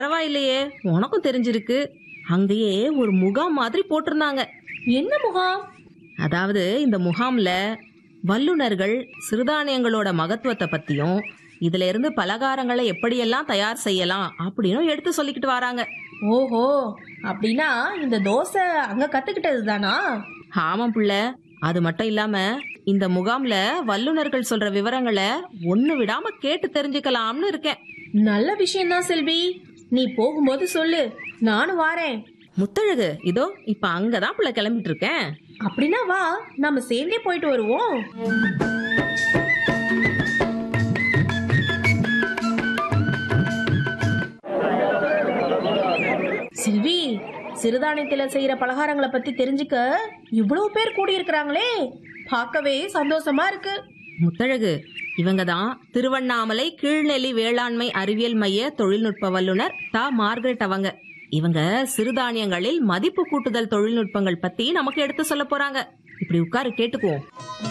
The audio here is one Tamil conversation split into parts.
பரவாயில்லையே உனக்கும் தெரிஞ்சிருக்கு அங்கேயே ஒரு முகாம் மாதிரி போட்டிருந்தாங்க என்ன முகாம் அதாவது இந்த முகாம்ல வல்லுனர்கள் சிறுதானியங்களோட மகத்துவத்தை பத்தியும் இதுல இருந்து பலகாரங்களை எப்படியெல்லாம் தயார் செய்யலாம் அப்படின்னு எடுத்து சொல்லிக்கிட்டு வராங்க ஓஹோ அப்படின்னா இந்த தோசை அங்க கத்துக்கிட்டது தானா ஆமாம் புள்ள அது மட்டும் இல்லாம இந்த முகாம்ல வல்லுனர்கள் சொல்ற விவரங்களை ஒண்ணு விடாம கேட்டு தெரிஞ்சுக்கலாம்னு இருக்கேன் நல்ல விஷயம்தான் செல்வி நீ போகும்போது சொல்லு நானும் வாரேன் முத்தழகு இதோ இப்ப அங்கதான் புள்ள கிளம்பிட்டு இருக்கேன் அப்படின்னா வா நாம சேர்ந்தே போயிட்டு வருவோம் செல்வி சிறுதானியத்துல செய்யற பலகாரங்களை பத்தி தெரிஞ்சுக்க இவ்வளவு பேர் கூடி இருக்கிறாங்களே பார்க்கவே சந்தோஷமா இருக்கு முத்தழகு இவங்க தான் திருவண்ணாமலை கீழ்நெல்லி வேளாண்மை அறிவியல் மைய தொழில்நுட்ப வல்லுனர் தா மார்கரெட் அவங்க இவங்க சிறுதானியங்களில் மதிப்பு கூட்டுதல் தொழில்நுட்பங்கள் பத்தி நமக்கு எடுத்து சொல்ல போறாங்க இப்படி உட்காரு கேட்டுக்குவோம்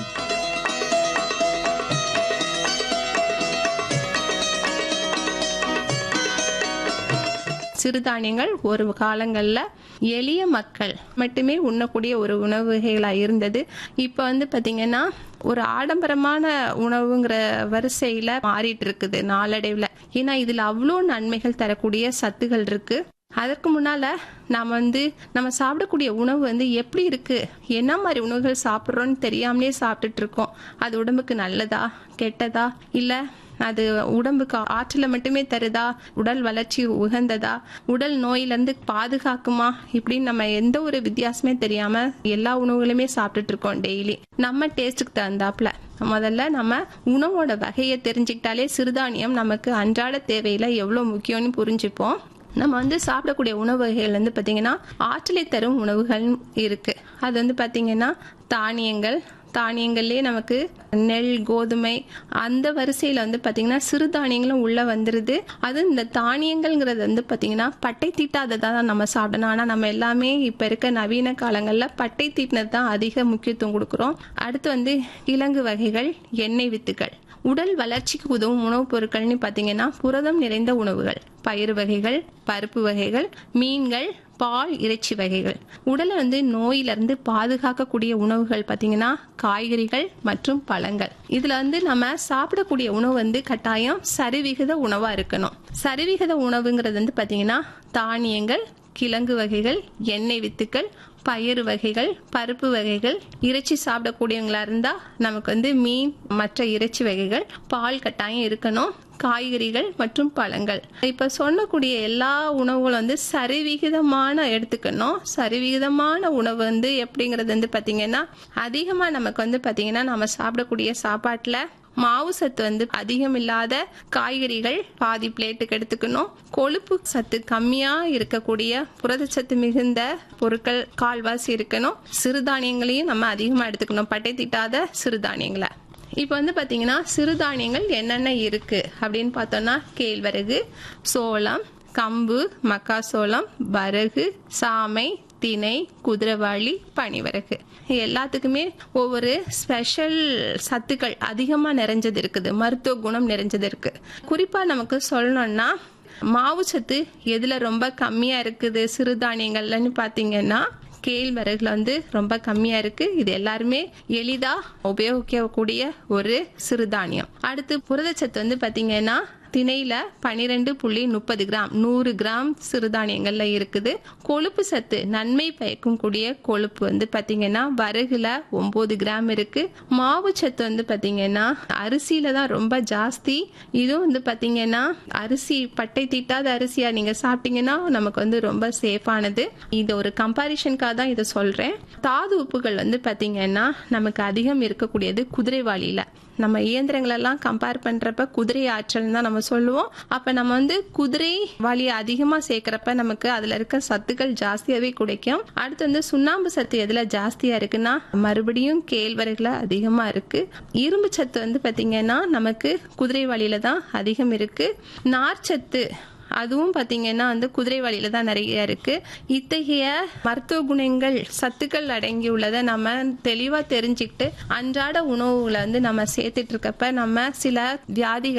சிறுதானியங்கள் ஒரு காலங்களில் எளிய மக்கள் மட்டுமே உண்ணக்கூடிய ஒரு உணவு வகைகளாக இருந்தது இப்போ வந்து பார்த்திங்கன்னா ஒரு ஆடம்பரமான உணவுங்கிற வரிசையில் மாறிட்டு இருக்குது நாளடைவில் ஏன்னா இதில் அவ்வளோ நன்மைகள் தரக்கூடிய சத்துகள் இருக்குது அதற்கு முன்னால நாம் வந்து நம்ம சாப்பிடக்கூடிய உணவு வந்து எப்படி இருக்கு என்ன மாதிரி உணவுகள் சாப்பிட்றோன்னு தெரியாமலே சாப்பிட்டுட்டு இருக்கோம் அது உடம்புக்கு நல்லதா கெட்டதா இல்லை அது உடம்புக்கு ஆற்றலை மட்டுமே தருதா உடல் வளர்ச்சி உகந்ததா உடல் நோயிலேருந்து பாதுகாக்குமா இப்படின்னு நம்ம எந்த ஒரு வித்தியாசமே தெரியாம எல்லா உணவுகளுமே சாப்பிட்டுட்டு இருக்கோம் டெய்லி நம்ம டேஸ்ட்டுக்கு தகுந்தாப்புல முதல்ல நம்ம உணவோட வகையை தெரிஞ்சுக்கிட்டாலே சிறுதானியம் நமக்கு அன்றாட தேவையில எவ்வளோ முக்கியம்னு புரிஞ்சுப்போம் நம்ம வந்து சாப்பிடக்கூடிய உணவு வகைகள் வந்து பார்த்திங்கன்னா ஆற்றலை தரும் உணவுகள் இருக்கு அது வந்து பார்த்திங்கன்னா தானியங்கள் தானியங்கள்லேயே நமக்கு நெல் கோதுமை அந்த வரிசையில் வந்து பார்த்திங்கன்னா சிறுதானியங்களும் உள்ளே வந்துடுது அது இந்த தானியங்கள்ங்கிறது வந்து பார்த்திங்கன்னா பட்டை தீட்டாததாக தான் நம்ம சாப்பிடணும் ஆனால் நம்ம எல்லாமே இப்போ இருக்க நவீன காலங்களில் பட்டை தீட்டினது தான் அதிக முக்கியத்துவம் கொடுக்குறோம் அடுத்து வந்து கிழங்கு வகைகள் எண்ணெய் வித்துக்கள் உடல் வளர்ச்சிக்கு உதவும் உணவுப் பொருட்கள்னு பார்த்தீங்கன்னா புரதம் நிறைந்த உணவுகள் பயிறு வகைகள் பருப்பு வகைகள் மீன்கள் பால் இறைச்சி வகைகள் உடலை வந்து நோயிலிருந்து பாதுகாக்கக்கூடிய உணவுகள் பார்த்தீங்கன்னா காய்கறிகள் மற்றும் பழங்கள் இதுல வந்து நம்ம சாப்பிடக்கூடிய உணவு வந்து கட்டாயம் சரிவிகித உணவா இருக்கணும் சரிவிகித உணவுங்கிறது வந்து பார்த்தீங்கன்னா தானியங்கள் கிழங்கு வகைகள் எண்ணெய் வித்துக்கள் பயிறு வகைகள் பருப்பு வகைகள் இறைச்சி சாப்பிடக்கூடியவங்களா இருந்தா நமக்கு வந்து மீன் மற்ற இறைச்சி வகைகள் பால் கட்டாயம் இருக்கணும் காய்கறிகள் மற்றும் பழங்கள் இப்ப சொல்லக்கூடிய எல்லா உணவுகளும் வந்து சரிவிகிதமான எடுத்துக்கணும் சரிவிகிதமான உணவு வந்து எப்படிங்கிறது வந்து பாத்தீங்கன்னா அதிகமா நமக்கு வந்து பாத்தீங்கன்னா நம்ம சாப்பிடக்கூடிய சாப்பாட்டுல மாவு சத்து வந்து அதிகம் இல்லாத காய்கறிகள் பாதி பிளேட்டுக்கு எடுத்துக்கணும் கொழுப்பு சத்து கம்மியா இருக்கக்கூடிய புரதச்சத்து மிகுந்த பொருட்கள் கால்வாசி இருக்கணும் சிறுதானியங்களையும் நம்ம அதிகமா எடுத்துக்கணும் பட்டை தீட்டாத சிறுதானியங்களை இப்போ வந்து பார்த்தீங்கன்னா சிறுதானியங்கள் என்னென்ன இருக்கு அப்படின்னு பார்த்தோம்னா கேழ்வரகு சோளம் கம்பு மக்காசோளம் வரகு சாமை திணை குதிரைவாளி பனிவரகு எல்லாத்துக்குமே ஒவ்வொரு ஸ்பெஷல் சத்துக்கள் அதிகமாக நிறைஞ்சது இருக்குது மருத்துவ குணம் நிறைஞ்சது இருக்கு குறிப்பாக நமக்கு சொல்லணும்னா மாவு சத்து எதில் ரொம்ப கம்மியாக இருக்குது சிறுதானியங்கள்லன்னு பார்த்தீங்கன்னா கேழ்வரகுல வந்து ரொம்ப கம்மியா இருக்கு இது எல்லாருமே எளிதா உபயோகிக்கக்கூடிய ஒரு சிறுதானியம் அடுத்து புரதச்சத்து வந்து பாத்தீங்கன்னா திணையில பனிரெண்டு புள்ளி முப்பது கிராம் நூறு கிராம் சிறுதானியங்கள்ல இருக்குது கொழுப்பு சத்து நன்மை பயக்கும் கூடிய கொழுப்பு வந்து பாத்தீங்கன்னா வரகுல ஒன்பது கிராம் இருக்கு மாவு சத்து வந்து பாத்தீங்கன்னா அரிசியில தான் ரொம்ப ஜாஸ்தி இதுவும் வந்து பாத்தீங்கன்னா அரிசி பட்டை தீட்டாத அரிசியா நீங்க சாப்பிட்டீங்கன்னா நமக்கு வந்து ரொம்ப சேஃபானது இது ஒரு கம்பாரிஷனுக்காக தான் இதை சொல்றேன் தாது உப்புகள் வந்து பாத்தீங்கன்னா நமக்கு அதிகம் இருக்கக்கூடியது குதிரைவாளியில நம்ம இயந்திரங்களெல்லாம் கம்பேர் பண்றப்ப குதிரை ஆற்றல் தான் நம்ம சொல்லுவோம் அப்ப நம்ம வந்து குதிரை வலியை அதிகமா சேர்க்கிறப்ப நமக்கு அதுல இருக்க சத்துக்கள் ஜாஸ்தியாவே கிடைக்கும் அடுத்து வந்து சுண்ணாம்பு சத்து எதுல ஜாஸ்தியா இருக்குன்னா மறுபடியும் கேழ்வரகுல அதிகமா இருக்கு இரும்பு சத்து வந்து பாத்தீங்கன்னா நமக்கு குதிரை வலியில தான் அதிகம் இருக்கு நார்ச்சத்து அதுவும் பார்த்தீங்கன்னா வந்து குதிரை வழியில தான் நிறைய இருக்கு இத்தகைய மருத்துவ குணங்கள் சத்துக்கள் அடங்கியுள்ளதை நம்ம தெளிவா தெரிஞ்சுக்கிட்டு அன்றாட உணவுகளை வந்து நம்ம சேர்த்துட்டு இருக்கப்ப நம்ம சில வியாதிகளை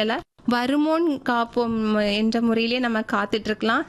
வருமோன் காப்போம் என்ற முறையிலே நம்ம காத்துட்டு இருக்கலாம்